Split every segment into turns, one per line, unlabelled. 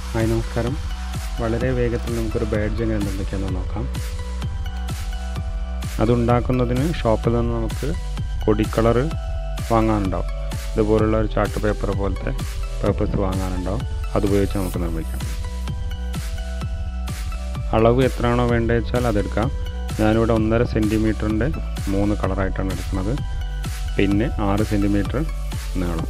hi നമസ്കാരം വളരെ വേഗത്തിൽ നമുക്കൊരു ബാഡ്ജ് എങ്ങനെ നിർമ്മിക്കാമെന്ന് നോക്കാം അതുണ്ടാക്കുന്നതിന് ഷോപ്പിൽ നിന്ന് നമുക്ക് കൊടി കളറ് വാങ്ങാനുണ്ടാവും ഇതുപോലുള്ള ഒരു ചാർട്ട് പേപ്പർ പോലത്തെ പേപ്പേഴ്സ് വാങ്ങാനുണ്ടാവും അതുപയോഗിച്ച് നമുക്ക് നിർമ്മിക്കാം അളവ് എത്രയാണോ വേണ്ടത് വെച്ചാൽ അതെടുക്കാം ഞാനിവിടെ ഒന്നര സെൻറ്റിമീറ്ററിൻ്റെ മൂന്ന് കളറായിട്ടാണ് എടുക്കുന്നത് പിന്നെ ആറ് സെൻറ്റിമീറ്റർ നീളം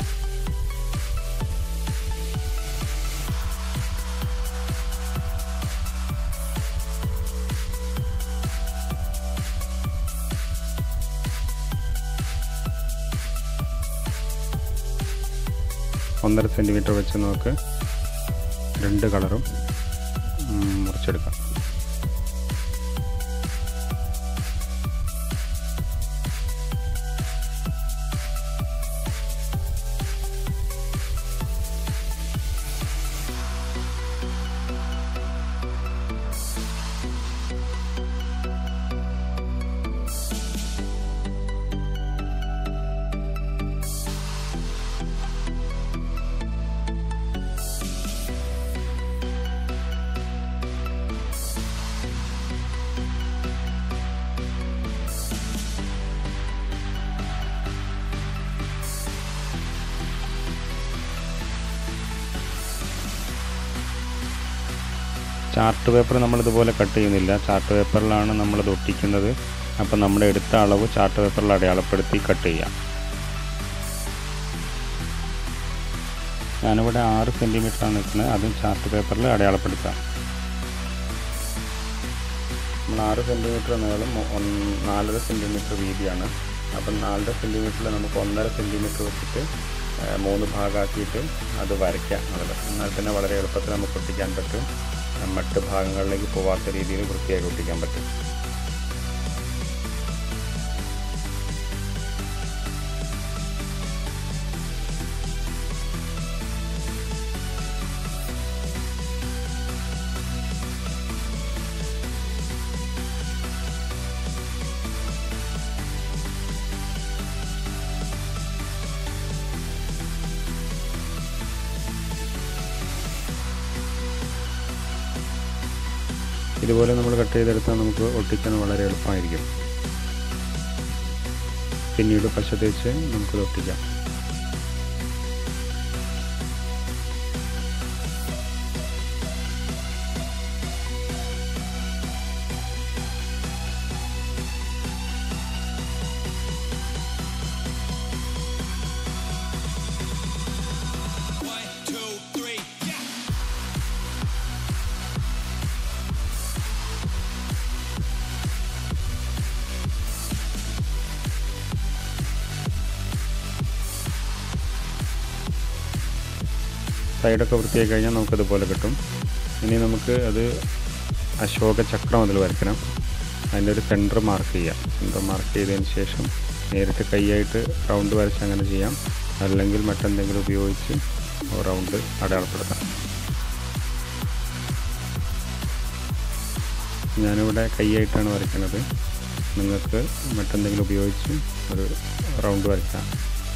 ഒന്നര സെൻറ്റിമീറ്റർ വെച്ച് നമുക്ക് രണ്ട് കളറും മുറിച്ചെടുക്കാം ചാർട്ട് പേപ്പർ നമ്മളിതുപോലെ കട്ട് ചെയ്യുന്നില്ല ചാർട്ട് പേപ്പറിലാണ് നമ്മളത് ഒട്ടിക്കുന്നത് അപ്പോൾ നമ്മുടെ എടുത്ത അളവ് ചാർട്ട് പേപ്പറിൽ അടയാളപ്പെടുത്തി കട്ട് ചെയ്യാം ഞാനിവിടെ ആറ് സെൻറ്റിമീറ്ററാണ് നിൽക്കുന്നത് അതും ചാർട്ട് പേപ്പറിൽ അടയാളപ്പെടുത്താം നമ്മൾ ആറ് സെൻറ്റിമീറ്റർ നീളം നാലര സെൻറ്റിമീറ്റർ വീതിയാണ് അപ്പം നാലര സെൻറ്റിമീറ്ററിൽ നമുക്ക് ഒന്നര സെൻറ്റിമീറ്റർ വെച്ചിട്ട് മൂന്ന് ഭാഗമാക്കിയിട്ട് അത് വരയ്ക്കാം അതിൽ എന്നാൽ പിന്നെ വളരെ എളുപ്പത്തിൽ നമുക്ക് ഒട്ടിക്കാൻ പറ്റും മറ്റ് ഭാഗങ്ങളിലേക്ക് പോവാത്ത രീതിയിൽ വൃത്തിയായി ഒട്ടിക്കാൻ പറ്റും ഇതുപോലെ നമ്മൾ കട്ട് ചെയ്തെടുത്താൽ നമുക്ക് ഒട്ടിക്കാൻ വളരെ എളുപ്പമായിരിക്കും പിന്നീട് പശ തേച്ച് നമുക്കത് ഒട്ടിക്കാം സൈഡൊക്കെ വൃത്തിയായി കഴിഞ്ഞാൽ നമുക്കതുപോലെ കിട്ടും ഇനി നമുക്ക് അത് അശോക ചക്രം അതിൽ വരയ്ക്കണം അതിൻ്റെ ഒരു സെൻറ്റർ മാർക്ക് ചെയ്യാം സെൻറ്റർ മാർക്ക് ചെയ്തതിന് ശേഷം നേരിട്ട് കൈയായിട്ട് റൗണ്ട് വരച്ച് അങ്ങനെ ചെയ്യാം അല്ലെങ്കിൽ മറ്റെന്തെങ്കിലും ഉപയോഗിച്ച് റൗണ്ട് അടയാളപ്പെടുത്താം ഞാനിവിടെ കൈയായിട്ടാണ് വരയ്ക്കുന്നത് നിങ്ങൾക്ക് മറ്റെന്തെങ്കിലും ഉപയോഗിച്ച് ഒരു റൗണ്ട് വരയ്ക്കാം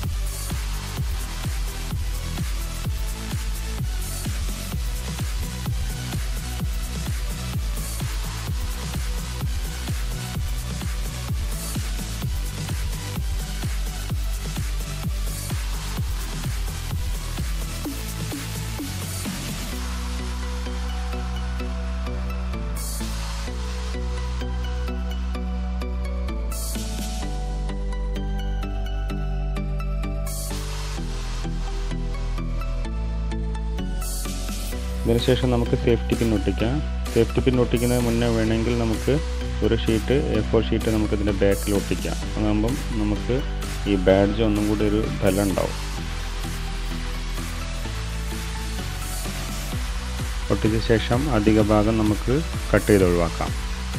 ഇതിനുശേഷം നമുക്ക് സേഫ്റ്റി പിൻ ഒട്ടിക്കാം സേഫ്റ്റി പിൻ ഒട്ടിക്കുന്നതിന് മുന്നേ വേണമെങ്കിൽ നമുക്ക് ഒരു ഷീറ്റ് എ ഫോർ ഷീറ്റ് നമുക്ക് ഇതിൻ്റെ ബാക്കിൽ ഒട്ടിക്കാം അതാകുമ്പം നമുക്ക് ഈ ബാഡ്ജ് ഒന്നും കൂടി ഒരു ബലം ഉണ്ടാവും ഒട്ടിച്ച ശേഷം അധിക ഭാഗം നമുക്ക് കട്ട് ചെയ്ത് ഒഴിവാക്കാം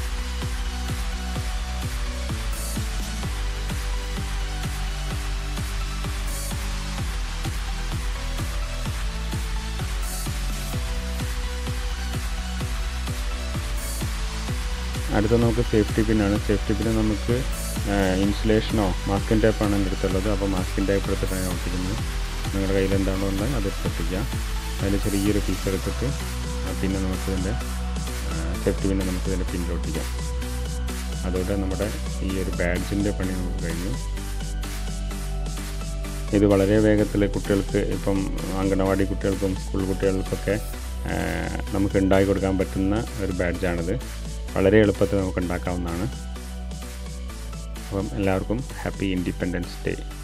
അടുത്ത നമുക്ക് സേഫ്റ്റി പിന്നാണ് സേഫ്റ്റി പിന്ന് നമുക്ക് ഇൻസുലേഷനോ മാസ്കിൻ ടേപ്പാണ് എൻ്റെ അടുത്തുള്ളത് അപ്പോൾ മാസ്കിൻ ടേപ്പ് എടുത്തിട്ടാണ് ഞാൻ ഒട്ടിക്കുന്നത് നിങ്ങളുടെ കയ്യിൽ എന്താണോ ഉള്ളത് അത് ഒട്ടിക്കുക അതിൻ്റെ ചെറിയൊരു പീസ് എടുത്തിട്ട് ആ, പിന്നെ നമുക്കിതിൻ്റെ സേഫ്റ്റി പിന്നെ നമുക്കിതിൻ്റെ പിന്നിലോട്ടിക്കാം അതോടെ നമ്മുടെ ഈ ഒരു ബാഡ്ജിൻ്റെ പണി നമുക്ക് കഴിഞ്ഞു ഇത് വളരെ വേഗത്തിൽ കുട്ടികൾക്ക് ഇപ്പം അംഗനവാടി കുട്ടികൾക്കും സ്കൂൾ കുട്ടികൾക്കൊക്കെ ആ, നമുക്ക് ഉണ്ടാക്കി കൊടുക്കാൻ പറ്റുന്ന ഒരു ബാഡ്ജാണിത് വളരെ എളുപ്പത്തിൽ നമുക്ക് ഉണ്ടാക്കാവുന്നതാണ് അപ്പം എല്ലാവർക്കും ഹാപ്പി ഇൻഡിപെൻഡൻസ് ഡേ